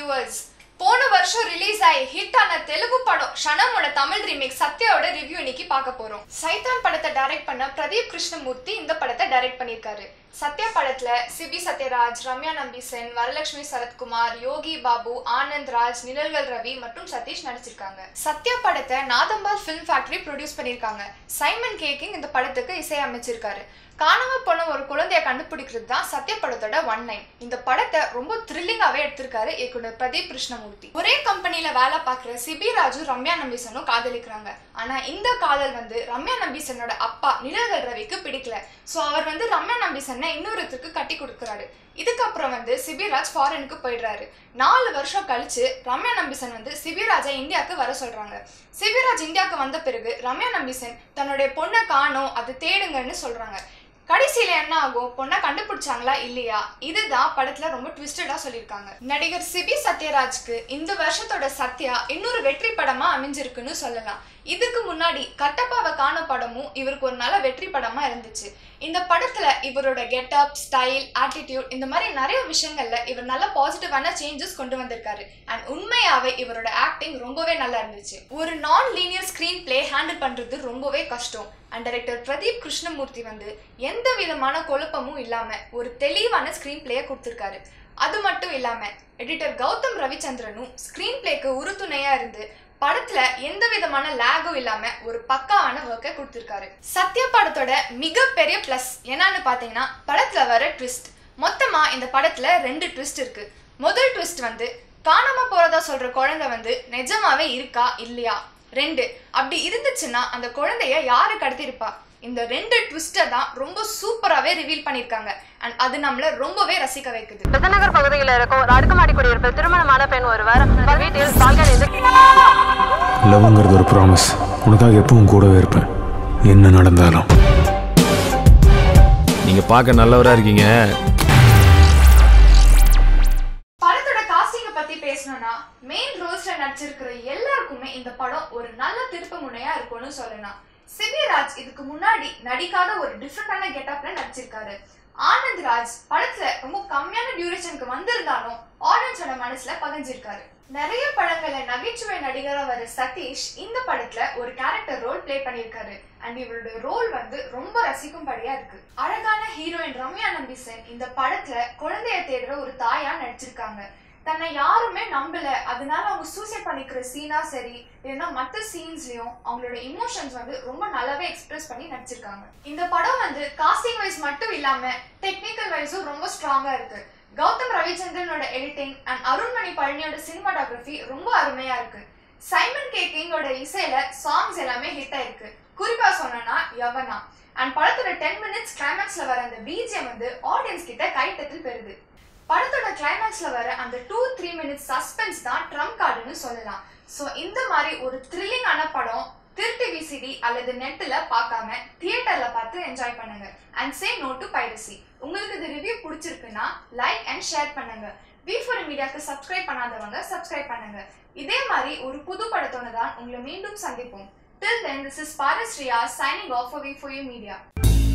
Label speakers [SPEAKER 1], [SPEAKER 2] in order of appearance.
[SPEAKER 1] viewers போன வருஷம் release ஆகி ஹிட் ஆன தெலுங்கு படம் ஷனமோட தமிழ் ரீமேக் சத்யாவோட ரிவ்யூ இன்னைக்கு பார்க்க போறோம் சைத்தான் படத்தை டைரக்ட் பண்ண பிரதீப் கிருஷ்ணமூர்த்தி இந்த படத்தை டைரக்ட் பண்ணியிருக்காரு சத்யா படத்துல சிபி சத்யராஜ் ரம்யா நம்பிசன் வரலட்சுமி சரத்குமார் யோகி பாபு ஆனந்த் ராஜ் நிழல்கள் ரவி மற்றும் சதீஷ் நடிச்சிருக்காங்க சத்யா படத்தை நாதம்பால் ஃபிலிம் ஃபேக்டரி ப்ரொடியூஸ் பண்ணியிருக்காங்க சைமன் கேக்கிங் இந்த படத்துக்கு இசையமைச்சிருக்காரு காணாம போன ஒரு குழந்தைய கண்டுபிடிக்கிறது தான் சத்யா படத்தோட ஒன் லைன் இந்த படத்தை ரொம்ப த்ரில்லிங்காவே எடுத்திருக்காரு இயக்குனர் பிரதீப் கிருஷ்ணமூர்த்தி ஒரே கம்பெனில வேலை பார்க்குற சிபி ராஜு ரம்யா நம்பீசனும் காதலிக்கிறாங்க ஆனா இந்த காதல் வந்து ரம்யா நம்பீசனோட அப்பா நிழல்கள் ரவிக்கு பிடிக்கல ஸோ அவர் வந்து ரம்யா நம்பீசனை இன்னொருத்தருக்கு கட்டி கொடுக்குறாரு இதுக்கப்புறம் வந்து சிபிராஜ் ஃபாரினுக்கு போயிடுறாரு நாலு வருஷம் கழிச்சு ரம்யா நம்பிசன் வந்து சிபிராஜை இந்தியாவுக்கு வர சொல்றாங்க சிபிராஜ் இந்தியாவுக்கு வந்த பிறகு ரம்யா நம்பிசன் தன்னுடைய பொண்ணை காணோம் அது தேடுங்கன்னு சொல்றாங்க கடைசியில என்ன ஆகும் பொண்ணை கண்டுபிடிச்சாங்களா இல்லையா இதுதான் படத்துல ரொம்ப ட்விஸ்டடா சொல்லியிருக்காங்க நடிகர் சிபி சத்யராஜ்க்கு இந்த வருஷத்தோட சத்யா இன்னொரு வெற்றி படமா அமைஞ்சிருக்குன்னு சொல்லலாம் இதுக்கு முன்னாடி கட்டப்பாவை காண படமும் இவருக்கு ஒரு நல்ல வெற்றி படமா இருந்துச்சு இந்த படத்துல இவரோட கெட்டப் ஸ்டைல் ஆட்டிடியூட் இந்த மாதிரி நிறைய விஷயங்கள்ல இவர் நல்ல பாசிட்டிவான சேஞ்சஸ் கொண்டு வந்திருக்காரு அண்ட் உண்மையாவே இவரோட ஆக்டிங் ரொம்பவே நல்லா இருந்துச்சு ஒரு நான் லீனியர் ஸ்கிரீன் பிளே ஹேண்டில் பண்றது ரொம்பவே கஷ்டம் அண்ட் டைரக்டர் பிரதீப் கிருஷ்ணமூர்த்தி வந்து எந்த விதமான குழப்பமும் இல்லாம ஒரு தெளிவான ஸ்கிரீன் பிளேயை கொடுத்துருக்காரு அது மட்டும் இல்லாம எடிட்டர் கௌதம் ரவிச்சந்திரனும் ஸ்கிரீன் பிளேக்கு உறுதுணையா இருந்து படத்துல எந்த விதமான லேகும் இல்லாம ஒரு பக்காவான ஒர்க்கை கொடுத்திருக்காரு சத்யா படத்தோட மிகப்பெரிய பிளஸ் என்னன்னு பாத்தீங்கன்னா படத்துல வர ட்விஸ்ட் மொத்தமா இந்த படத்துல ரெண்டு ட்விஸ்ட் இருக்கு முதல் ட்விஸ்ட் வந்து காணாம போறதா சொல்ற குழந்தை வந்து நிஜமாவே இருக்கா இல்லையா ரெண்டு அப்படி இருந்துச்சுன்னா அந்த குழந்தைய யாரு கடத்திருப்பா இந்த ரெண்டு ட்விஸ்ட்டை தான் ரொம்ப சூப்பராகவே ரிவீல் பண்ணியிருக்காங்க அண்ட் அது நம்மள ரொம்பவே ரசிக்க வைக்குது
[SPEAKER 2] பெசநகர் பகுதியில் இருக்கும் ஒரு அடுக்குமாடி குடியிருப்பில் திருமணமான பெண் ஒருவர் அவர் வீட்டில் பால்கனியில்
[SPEAKER 3] லவ்ங்கிறது ஒரு ப்ராமிஸ் உனக்காக எப்பவும் கூடவே இருப்பேன் என்ன நடந்தாலும்
[SPEAKER 4] நீங்க பார்க்க நல்லவரா இருக்கீங்க
[SPEAKER 1] படத்தோட காஸ்டிங்க பத்தி பேசணும்னா மெயின் ரோல்ஸ்ல நடிச்சிருக்கிற எல்லாருக்குமே இந்த படம் ஒரு நல்ல திருப்பு முனையா இருக்கும்னு சொல்லலாம் சிபிராஜ் இதுக்கு முன்னாடி நடிக்காத ஒரு டிஃப்ரெண்டான கெட்டப்ல நடிச்சிருக்காரு ஆனந்த் ராஜ் படத்துல ரொம்ப கம்மியான டியூரேஷனுக்கு வந்திருந்தாலும் ஆடியன்ஸோட மனசுல பதிஞ்சிருக்காரு நிறைய படங்கள்ல நகைச்சுவை நடிகரா வர சதீஷ் இந்த படத்துல ஒரு கேரக்டர் ரோல் ப்ளே பண்ணியிருக்காரு அண்ட் இவரோட ரோல் வந்து ரொம்ப ரசிக்கும்படியா இருக்கு அழகான ஹீரோயின் ரம்யா நம்பிசன் இந்த படத்துல குழந்தைய தேடுற ஒரு தாயா நடிச்சிருக்காங்க தன்னை யாருமே நம்பல அதனால அவங்க சூசைட் பண்ணிக்கிற சீனா சரி இல்லைன்னா மற்ற சீன்ஸ்லயும் அவங்களோட இமோஷன்ஸ் வந்து ரொம்ப நல்லாவே எக்ஸ்பிரஸ் பண்ணி நடிச்சிருக்காங்க இந்த படம் வந்து காஸ்டிங் வைஸ் மட்டும் இல்லாம டெக்னிக்கல் வைஸும் ரொம்ப ஸ்ட்ராங்கா இருக்கு கௌதம் ரவிச்சந்திரனோட எடிட்டிங் அண்ட் அருண்மணி பழனியோட சினிமாட்டோகிராஃபி ரொம்ப அருமையா இருக்கு சைமன் கே கிங்கோட இசையில சாங்ஸ் எல்லாமே ஹிட் ஆயிருக்கு குறிப்பா சொன்னோம்னா யவனா அண்ட் படத்தோட டென் மினிட்ஸ் கிளைமேக்ஸ்ல வர அந்த பிஜிஎம் வந்து ஆடியன்ஸ் கிட்ட கைத்தட்டில் பெறுது படத்தோட கிளைமேக்ஸ்ல வர அந்த டூ த்ரீ மினிட்ஸ் சஸ்பென்ஸ் தான் ட்ரம் கார்டுன்னு சொல்லலாம் ஸோ இந்த மாதிரி ஒரு த்ரில்லிங்கான படம் திருட்டு விசிடி அல்லது நெட்டில் பார்க்காம தியேட்டர்ல பார்த்து என்ஜாய் பண்ணுங்க and say no to piracy உங்களுக்கு இந்த ரிவ்யூ பிடிச்சிருக்குன்னா லைக் அண்ட் ஷேர் பண்ணுங்க வி ஃபோர் மீடியாக்கு சப்ஸ்கிரைப் பண்ணாதவங்க சப்ஸ்கிரைப் பண்ணுங்க இதே மாதிரி ஒரு புது படத்தோட தான் உங்களை மீண்டும் சந்திப்போம் டில் தென் திஸ் இஸ் பாரஸ்ரியா signing off V four U media